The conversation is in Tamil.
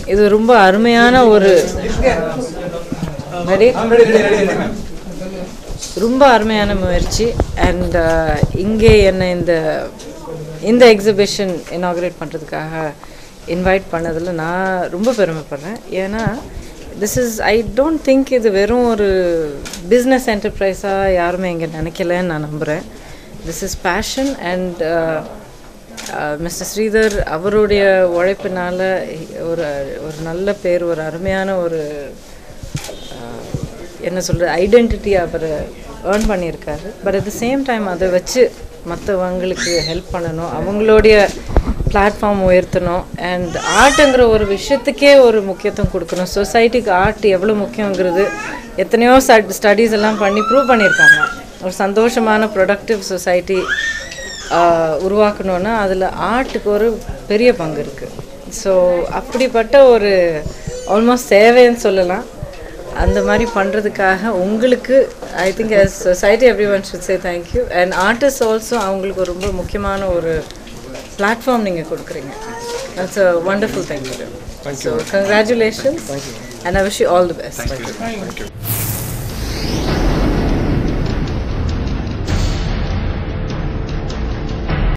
இது ரொம்ப அருமையான ஒரு Ready? ரொம்ப அருமையான முயற்சி அண்ட் இங்கே என்னை இந்த இந்த எக்ஸிபிஷன் இனாக்ரேட் பண்ணுறதுக்காக இன்வைட் பண்ணதில் நான் ரொம்ப பெருமைப்படுறேன் ஏன்னா this is I don't think இது வெறும் ஒரு பிஸ்னஸ் என்டர்பிரைஸாக யாருமே இங்கே நினைக்கலன்னு நான் நம்புகிறேன் this is passion and mister Sridhar அவருடைய உழைப்பினால ஒரு ஒரு நல்ல பேர் ஒரு அருமையான ஒரு ஆஹ், என்ன சொல்கிறது ஐடென்டிட்டி அவர் ஏர்ன் பண்ணியிருக்காரு but at the same time அதை வச்சு மற்றவங்களுக்கு ஹெல்ப் பண்ணணும் அவங்களுடைய பிளாட்ஃபார்ம் உயர்த்தணும் அண்ட் ஆர்ட்டுங்கிற ஒரு விஷயத்துக்கே ஒரு முக்கியத்துவம் கொடுக்கணும் சொசைட்டிக்கு ஆர்ட் எவ்வளோ முக்கியங்கிறது எத்தனையோ ஸ்டடீஸ் எல்லாம் பண்ணி ப்ரூவ் பண்ணியிருக்காங்க ஒரு சந்தோஷமான ப்ரொடக்டிவ் சொசைட்டி உருவாக்கணும்னா அதில் ஆர்ட்டுக்கு ஒரு பெரிய பங்கு இருக்குது ஸோ அப்படிப்பட்ட ஒரு ஆல்மோஸ்ட் சேவைன்னு சொல்லலாம் அந்த மாதிரி பண்ணுறதுக்காக உங்களுக்கு I think as society everyone should say thank you and artist also அவங்களுக்கு ஒரு ரொம்ப முக்கியமான ஒரு பிளாட்ஃபார்ம் நீங்கள் கொடுக்குறீங்க that's a wonderful thank you so congratulations and I wish you all the best